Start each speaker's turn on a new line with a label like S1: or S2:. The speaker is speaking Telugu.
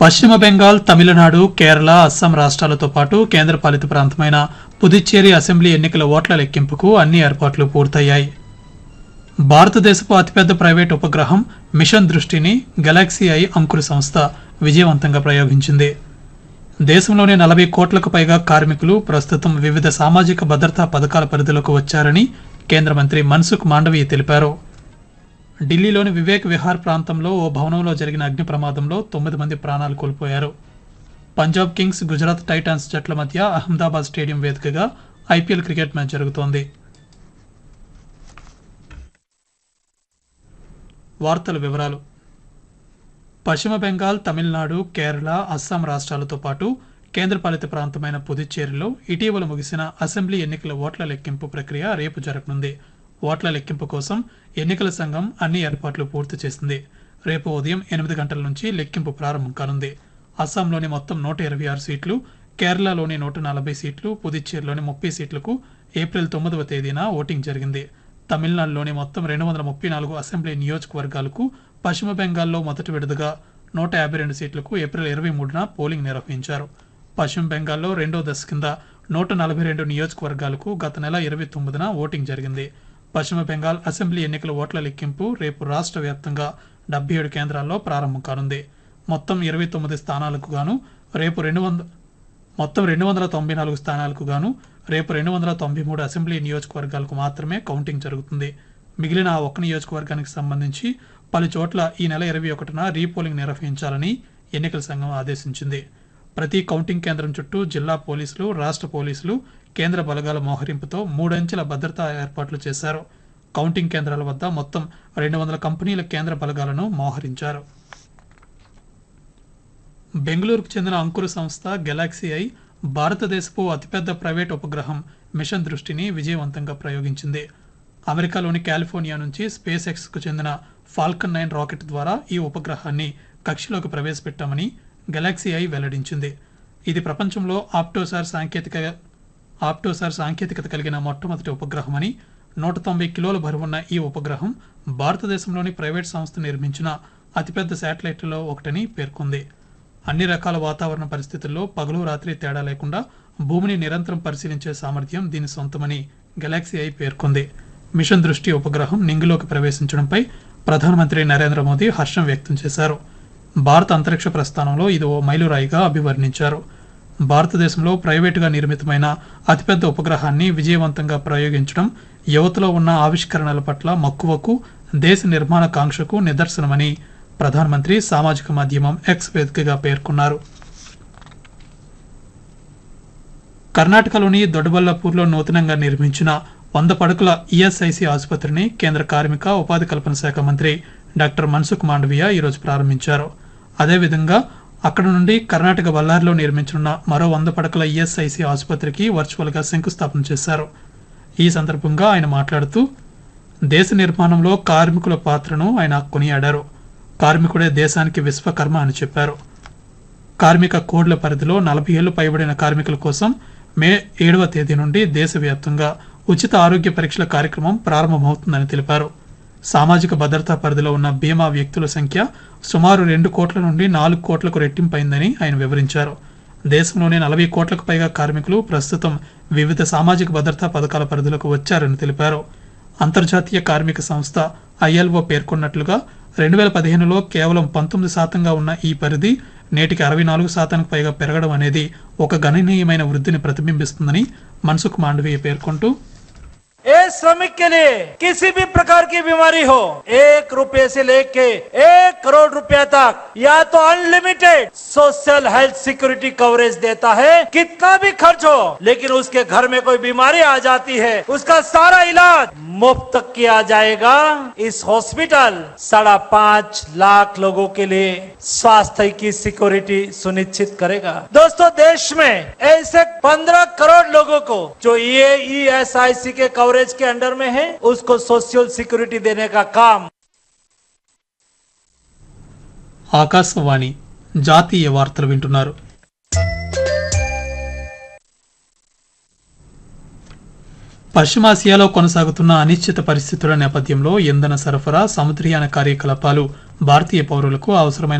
S1: పశ్చిమ బెంగాల్ తమిళనాడు కేరళ అస్సాం రాష్ట్రాలతో పాటు కేంద్రపాలిత ప్రాంతమైన పుదుచ్చేరి అసెంబ్లీ ఎన్నికల ఓట్ల లెక్కింపుకు అన్ని ఏర్పాట్లు పూర్తయ్యాయి భారతదేశపు అతిపెద్ద ప్రైవేట్ ఉపగ్రహం మిషన్ దృష్టిని గెలాక్సీ ఐ అంకుర సంస్థ విజయవంతంగా ప్రయోగించింది దేశంలోని నలభై కోట్లకు పైగా కార్మికులు ప్రస్తుతం వివిధ సామాజిక భద్రతా పథకాల పరిధిలోకి వచ్చారని కేంద్ర మంత్రి మన్సుఖ్ మాండవీయ తెలిపారు ఢిల్లీలోని వివేక్ విహార్ ప్రాంతంలో ఓ భవనంలో జరిగిన అగ్ని ప్రమాదంలో తొమ్మిది మంది ప్రాణాలు కోల్పోయారు పంజాబ్ కింగ్స్ గుజరాత్ టైటాన్స్ జట్ల మధ్య అహ్మదాబాద్ స్టేడియం వేదికగా ఐపీఎల్ క్రికెట్ మ్యాచ్ జరుగుతోంది వార్తల వివరాలు పశ్చిమ బెంగాల్ తమిళనాడు కేరళ అస్సాం రాష్ట్రాలతో పాటు కేంద్రపాలిత ప్రాంతమైన పుదుచ్చేరిలో ఇటీవల ముగిసిన అసెంబ్లీ ఎన్నికల ఓట్ల లెక్కింపు ప్రక్రియ రేపు జరగనుంది ఓట్ల లెక్కింపు కోసం ఎన్నికల సంఘం అన్ని ఏర్పాట్లు పూర్తి చేసింది రేపు ఉదయం ఎనిమిది గంటల నుంచి లెక్కింపు ప్రారంభం కానుంది అస్సాంలోని మొత్తం నూట ఇరవై ఆరు సీట్లు కేరళలోని నూట నలభై సీట్లు పుదుచ్చేరిలోని ముప్పై సీట్లకు ఏప్రిల్ తొమ్మిదవ తేదీన ఓటింగ్ జరిగింది తమిళనాడులోని మొత్తం రెండు వందల ముప్పై నాలుగు అసెంబ్లీ నియోజకవర్గాలకు పశ్చిమ బెంగాల్లో మొదటి విడతగా నూట యాభై రెండు సీట్లకు ఏప్రిల్ ఇరవై మూడున పోలింగ్ నిర్వహించారు పశ్చిమ బెంగాల్లో రెండో దశ కింద నూట నలభై రెండు నియోజకవర్గాలకు గత నెల ఇరవై తొమ్మిదిన ఓటింగ్ జరిగింది పశ్చిమ బెంగాల్ అసెంబ్లీ ఎన్నికల ఓట్ల లెక్కింపు రేపు రాష్ట్ర వ్యాప్తంగా డెబ్బై ఏడు కేంద్రాల్లో ప్రారంభం కానుంది మొత్తం ఇరవై తొమ్మిది స్థానాలకు గాను రేపు రెండు వంద మొత్తం రెండు వందల తొంభై నాలుగు స్థానాలకు గాను రేపు రెండు వందల తొంభై మూడు అసెంబ్లీ నియోజకవర్గాలకు మాత్రమే కౌంటింగ్ జరుగుతుంది మిగిలిన ఆ ఒక్క నియోజకవర్గానికి సంబంధించి పలు చోట్ల ఈ నెల ఇరవై ఒకటిన రీపోలింగ్ నిర్వహించాలని ఎన్నికల సంఘం ఆదేశించింది ప్రతి కౌంటింగ్ కేంద్రం చుట్టూ జిల్లా పోలీసులు రాష్ట్ర పోలీసులు కేంద్ర బలగాల మోహరింపుతో మూడంచెల భద్రతా ఏర్పాట్లు చేశారు కౌంటింగ్ కేంద్రాల వద్ద మొత్తం రెండు వందల కంపెనీల కేంద్ర బలగాలను మోహరించారు బెంగళూరుకు చెందిన అంకుర సంస్థ గెలాక్సీ ఐ భారతదేశపు అతిపెద్ద ప్రైవేట్ ఉపగ్రహం మిషన్ దృష్టిని విజయవంతంగా ప్రయోగించింది అమెరికాలోని కాలిఫోర్నియా నుంచి స్పేస్ ఎక్స్కు చెందిన ఫాల్కన్ నైన్ రాకెట్ ద్వారా ఈ ఉపగ్రహాన్ని కక్షలోకి ప్రవేశపెట్టామని గెలాక్సీ ఐ వెల్లడించింది ఇది ప్రపంచంలో ఆప్టోసార్ సాంకేతిక ఆప్టోసార్ సాంకేతికత కలిగిన మొట్టమొదటి ఉపగ్రహమని నూట తొంభై కిలోల బరువున్న ఈ ఉపగ్రహం భారతదేశంలోని ప్రైవేట్ సంస్థ నిర్మించిన అతిపెద్ద శాటిలైట్లలో ఒకటని పేర్కొంది అన్ని రకాల వాతావరణ పరిస్థితుల్లో పగలు రాత్రి తేడా లేకుండా భూమిని నిరంతరం పరిశీలించే సామర్థ్యం దీని సొంతమని గెలాక్సీ ఐ పేర్కొంది మిషన్ దృష్టి ఉపగ్రహం నింగిలోకి ప్రవేశించడంపై ప్రధానమంత్రి నరేంద్ర మోదీ హర్షం వ్యక్తం చేశారు భారత అంతరిక్ష ప్రస్థానంలో ఇది ఓ మైలురాయిగా అభివర్ణించారు భారతదేశంలో ప్రైవేటుగా నిర్మితమైన అతిపెద్ద ఉపగ్రహాన్ని విజయవంతంగా ప్రయోగించడం యువతలో ఉన్న ఆవిష్కరణల పట్ల మక్కువకు దేశ నిర్మాణ కాంక్షకు నిదర్శనమని ప్రధానమంత్రి సామాజిక మాధ్యమం ఎక్స్ వేదికగా పేర్కొన్నారు కర్ణాటకలోని దొడ్డబల్లాపూర్లో నూతనంగా నిర్మించిన వంద పడకల ఈఎస్ఐసి ఆసుపత్రిని కేంద్ర కార్మిక ఉపాధి కల్పన శాఖ మంత్రి డాక్టర్ మన్సుఖ్ మాండవీయ ఈరోజు ప్రారంభించారు అదేవిధంగా అక్కడ నుండి కర్ణాటక బళ్ళారిలో నిర్మించనున్న మరో వంద పడకల ఈఎస్ఐసి ఆసుపత్రికి వర్చువల్గా శంకుస్థాపన చేశారు ఈ సందర్భంగా ఆయన మాట్లాడుతూ దేశ నిర్మాణంలో కార్మికుల పాత్రను ఆయన కొనియాడారు కార్మికుడే దేశానికి విశ్వకర్మ అని చెప్పారు కార్మిక కోడ్ల పరిధిలో నలభై ఏళ్లు పైబడిన కార్మికుల కోసం మే ఏడవ తేదీ నుండి దేశవ్యాప్తంగా ఉచిత ఆరోగ్య పరీక్షల కార్యక్రమం ప్రారంభమవుతుందని తెలిపారు సామాజిక భద్రతా పరిధిలో ఉన్న బీమా వ్యక్తుల సంఖ్య సుమారు రెండు కోట్ల నుండి నాలుగు కోట్లకు రెట్టింపైందని ఆయన వివరించారు దేశంలోని నలభై కోట్లకు పైగా కార్మికులు ప్రస్తుతం వివిధ సామాజిక భద్రతా పథకాల పరిధిలోకి వచ్చారని తెలిపారు అంతర్జాతీయ కార్మిక సంస్థ ఐఎల్ఓ పేర్కొన్నట్లుగా రెండు వేల పదిహేనులో కేవలం పంతొమ్మిది శాతంగా ఉన్న ఈ పరిధి నేటికి అరవై నాలుగు శాతానికి పైగా పెరగడం అనేది ఒక గణనీయమైన వృద్ధిని ప్రతిబింబిస్తుందని మన్సుఖ్ మాండవీయ పేర్కొంటూ
S2: ए श्रमिक के लिए किसी भी प्रकार की बीमारी हो एक रुपए से लेके एक करोड़ रुपया तक या तो unlimited social health security coverage देता है कितना भी खर्च हो लेकिन उसके घर में कोई बीमारी आ जाती है उसका सारा इलाज मुफ्त किया जाएगा इस हॉस्पिटल साढ़ा पाँच लाख लोगों के लिए स्वास्थ्य की सिक्योरिटी सुनिश्चित करेगा दोस्तों देश में ऐसे पंद्रह करोड़ लोगों को जो ये ई एस आई सी के कवरेज के अंडर में है उसको सोशल सिक्योरिटी देने का काम
S1: ఆకాశవాణి జాతీయ వార్తలు వింటున్నారు పశ్చిమాసియాలో కొనసాగుతున్న అనిశ్చిత పరిస్థితుల నేపథ్యంలో ఇంధన సరఫరా సముద్రయాన కార్యకలాపాలు భారతీయ పౌరులకు అవసరమైన